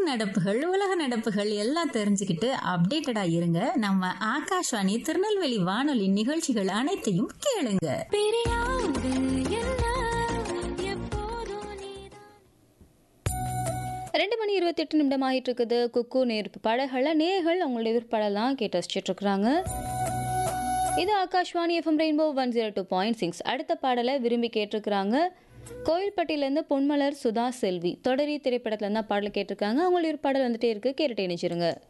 நடப்புகள் உலக நடப்புகள் எல்லாம் தெரிஞ்சுக்கிட்டு அப்டேட்டடா இருங்க நம்ம ஆகாஷ்வாணி திருநெல்வேலி வானொலி நிகழ்ச்சிகள் அனைத்தையும் கேளுங்க ரெண்டு மணி இருபத்தெட்டு நிமிடம் ஆகிட்டு இருக்குது குக்கு நேர்ப்பு பாடல்களில் நேர்கள் அவங்களுடைய விற்படலாம் கேட்டு ரசிச்சுட்டு இருக்கிறாங்க இது Akashvani FM rainbow one zero two point six அடுத்த பாடலை விரும்பி கேட்டிருக்கிறாங்க கோயில்பட்டியிலேருந்து பொன்மலர் சுதா செல்வி தொடரி திரைப்படத்துல இருந்தா பாடல் கேட்டிருக்காங்க அவங்களுடைய ஒரு பாடல் வந்துட்டே இருக்கு கேட்டுட்டு இணைச்சிருங்க